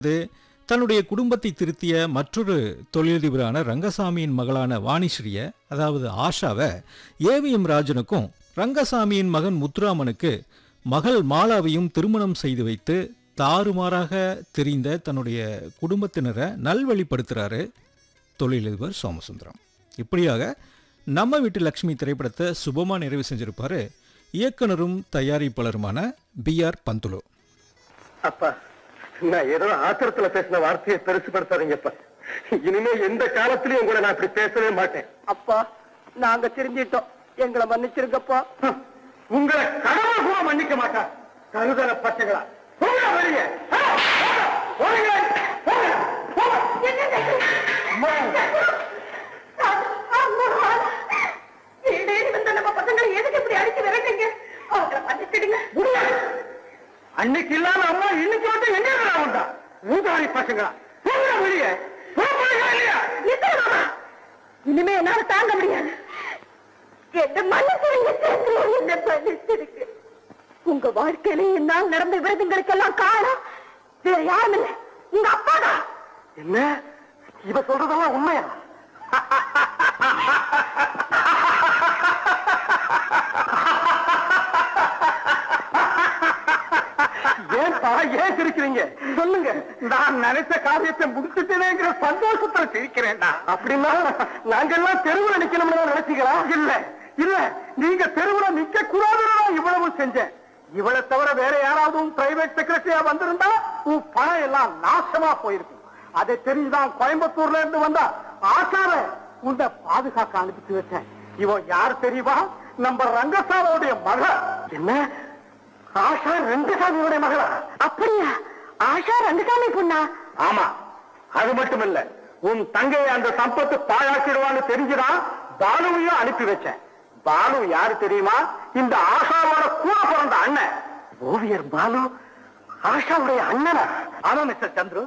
இது தன்னுடைய குடும்பத்தை திருத்திய மற்றொரு தொழிலதிபரான ரங்கசாமியின் மகளான வாணிஸ்ரீய அதாவது ஆஷாவை ஏவிஎம் ராஜனுக்கும் ரங்கசாமியின் மகன் முத்துராமனுக்கு மகள் மாலாவையும் திருமணம் செய்து வைத்து தாறுமாறாக தெரிந்த தன்னுடைய குடும்பத்தினரை நல்வழிப்படுத்துறாரு தொழிலதிபர் சோமசுந்தரம் இப்படியாக நம்ம வீட்டு லக்ஷ்மி திரைப்படத்தை சுபமா நிறைவு செஞ்சிருப்பாரு இயக்குனரும் தயாரிப்பாளருமான பி ஆர் பந்துலு அப்பா நான் ஏதோ ஆத்திரத்துல பேசின வார்த்தையை பெருசுபடுத்தாதீங்கப்பா இனிமே எந்த காலத்திலயும் உங்களை நான் இப்படி பேசவே மாட்டேன் அப்பா நாங்க தெரிஞ்சிட்டோம் எங்களை மன்னிச்சிருங்கப்பா ஹம், உங்களை கடவுள் கூட மன்னிக்க மாட்டா கருதல பச்சைகளா போங்க வெளியே ஆ, போங்க, போங்க, போங்க, போங்க. அம்மா, முடியாது. அன்னைக்கு இல்லாம அம்மா இன்னைக்கு வந்து எங்க உண்டா ஊதாரி பசங்களா போங்க வெளியே போங்க இல்லையா இனிமே என்னால தாங்க முடியாது என்ன மன்னிச்சிருங்க சேர்ந்து என்ன மன்னிச்சிருக்கு உங்க வாழ்க்கையில என்னால் நடந்த விரதங்களுக்கெல்லாம் காரணம் வேற யாரும் இல்லை உங்க அப்பா தான் என்ன இவ சொல்றதெல்லாம் உண்மையா ஏன்பா ஏன் சிரிக்கிறீங்க சொல்லுங்க நான் நினைச்ச காரியத்தை முடிச்சுட்டேனேங்கிற சந்தோஷத்துல சிரிக்கிறேன்டா அப்படின்னா நாங்கெல்லாம் தெருவுல நிக்கணும்னு தான் நினைச்சீங்களா இல்ல இல்ல நீங்க தெருவுல நிக்க கூடாதுன்னு இவ்வளவு செஞ்சேன் இவளை தவிர வேற யாராவது பிரைவேட் செக்ரட்டரியா வந்திருந்தா உன் பணம் எல்லாம் நாசமா போயிருக்கும் அதை தெரிஞ்சுதான் கோயம்புத்தூர்ல இருந்து வந்தா ஆசார உன்னை பாதுகாக்க அனுப்பிச்சு வச்சேன் இவன் யார் தெரியுமா நம்ம ரங்கசாமியோடைய மக என்ன ஆஷா ரங்கசாமியோட மகளா அப்படியா ஆஷா ரங்கசாமி பொண்ணா ஆமா அது மட்டும் இல்ல உன் தங்கையை அந்த சம்பத்து பாழாக்கிடுவான்னு தெரிஞ்சுதான் பாலுவையும் அனுப்பி வச்சேன் பாலு யாரு தெரியுமா இந்த ஆஷாவோட கூட பிறந்த அண்ணன் ஓவியர் பாலு ஆஷாவுடைய அண்ணனா ஆமா மிஸ்டர் சந்துரு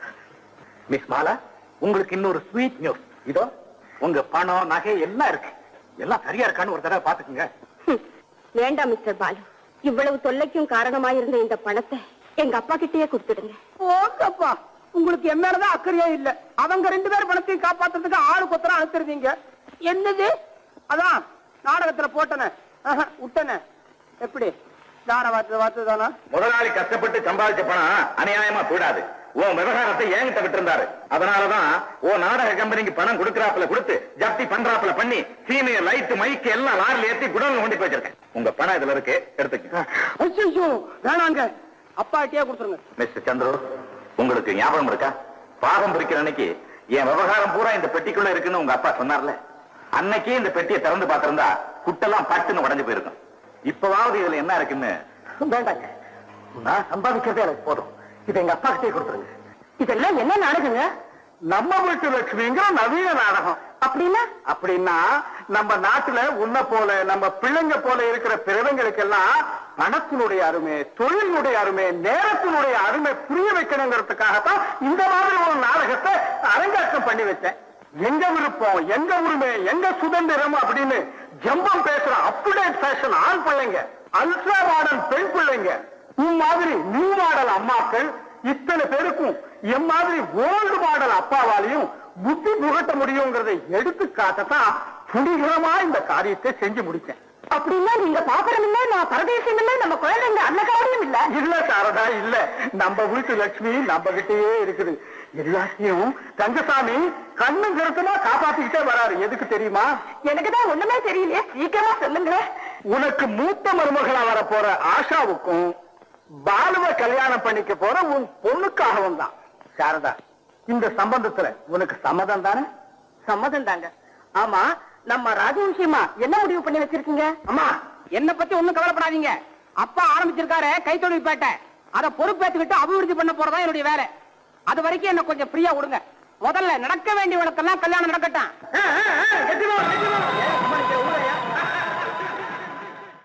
மிஸ் மாலா உங்களுக்கு இன்னொரு ஸ்வீட் நியூஸ் இதோ உங்க பணம் நகை எல்லாம் இருக்கு எல்லாம் சரியா இருக்கான்னு ஒரு தடவை பாத்துக்குங்க வேண்டாம் மிஸ்டர் பாலு இவ்வளவு தொல்லைக்கும் காரணமாயிருந்த இந்த பணத்தை எங்க அப்பா கிட்டயே கொடுத்துடுங்க ஓகப்பா உங்களுக்கு என் மேலதான் அக்கறையே இல்ல அவங்க ரெண்டு பேரும் பணத்தையும் காப்பாத்துறதுக்கு ஆளு கொத்தரா அனுப்பிருந்தீங்க என்னது அதான் நாடகத்துல போட்டன விட்டன எப்படி தார வார்த்தை வார்த்தை தானா முதலாளி கஷ்டப்பட்டு சம்பாதிச்ச பணம் அநியாயமா போயிடாது உன் விவகாரத்தை என்கிட்ட விட்டிருந்தாரு அதனாலதான் உன் நாடக கம்பெனிக்கு பணம் கொடுக்கறாப்புல கொடுத்து ஜப்தி பண்றாப்புல பண்ணி சீனியர் லைட் மைக்கு எல்லாம் லாரில ஏத்தி குடோன்ல கொண்டு போய் வச்சிருக்கேன் உங்க பணம் இதுல இருக்கு எடுத்துக்க ஐயோ வேணாங்க அப்பா கிட்டே கொடுத்துருங்க மிஸ்டர் சந்துரு உங்களுக்கு ஞாபகம் இருக்கா பாகம் பிரிக்கிற அன்னைக்கு என் விவகாரம் பூரா இந்த பெட்டிக்குள்ள இருக்குன்னு உங்க அப்பா சொன்னார்ல அன்னைக்கே இந்த பெட்டியை திறந்து பார்த்திருந்தா குட்டெல்லாம் பட்டுன்னு உடைஞ்சு போயிருக்கும் இப்பவாவது இதுல என்ன இருக்குன்னு வேண்டாங்க நான் சம்பாதிக்கிறதே எனக்கு போதும் இதை எங்க அப்பா கிட்டே கொடுத்துருங்க இதெல்லாம் என்ன நாடகங்க நம்ம வீட்டு லட்சுமிங்கிற நவீன நாடகம் அப்படின்னா அப்படின்னா நம்ம நாட்டுல உன்ன போல நம்ம பிள்ளைங்க போல இருக்கிற பிறவங்களுக்கெல்லாம் பணத்தினுடைய அருமை தொழிலினுடைய அருமை நேரத்தினுடைய அருமை புரிய வைக்கணுங்கிறதுக்காகத்தான் இந்த மாதிரி ஒரு நாடகத்தை அரங்கேற்றம் பண்ணி வச்சேன் எங்க விருப்பம் எங்க உரிமை எங்க சுதந்திரம் அப்படின்னு ஜம்பம் பேசுற அப்டுடேட் ஃபேஷன் ஆண் பிள்ளைங்க அல்ட்ரா மாடல் பெண் பிள்ளைங்க உன் மாதிரி நியூ மாடல் அம்மாக்கள் இத்தனை பேருக்கும் என் மாதிரி ஓல்டு மாடல் அப்பாவாலையும் புத்தி புகட்ட முடியுங்கிறதை எடுத்து காட்டத்தான் துணிகரமா இந்த காரியத்தை செஞ்சு முடிச்சேன் அப்படின்னா நீங்க பாப்பரம் இல்ல நான் பரதேசம் இல்ல நம்ம குழந்தைங்க அன்னகாரியம் இல்ல இல்ல சாரதா இல்ல நம்ம வீட்டு லட்சுமி நம்ம கிட்டயே இருக்குது எல்லாத்தையும் தங்கசாமி கண்ணும் கருத்துமா காப்பாத்திக்கிட்டே வராரு எதுக்கு தெரியுமா எனக்கு தான் ஒண்ணுமே தெரியலையே சீக்கிரமா சொல்லுங்க உனக்கு மூத்த மருமகளா வர போற ஆஷாவுக்கும் பாலுவ கல்யாணம் பண்ணிக்க போற உன் பொண்ணுக்காகவும் தான் சாரதா இந்த சம்பந்தத்துல உனக்கு சம்மதம் தானே சம்மதம் தாங்க ஆமா நம்ம ராஜவம்சியமா என்ன முடிவு பண்ணி வச்சிருக்கீங்க அம்மா என்ன பத்தி ஒண்ணும் கவலைப்படாதீங்க அப்பா ஆரம்பிச்சிருக்காரு கைத்தொழில் பேட்டை அதை பொறுப்பேற்றுக்கிட்டு அபிவிருத்தி பண்ண போறதா என்னுடைய வேலை அது வரைக்கும் என்ன கொஞ்சம் ஃப்ரீயா விடுங்க முதல்ல நடக்க வேண்டிய வழக்கெல்லாம் கல்யாணம் நடக்கட்டும்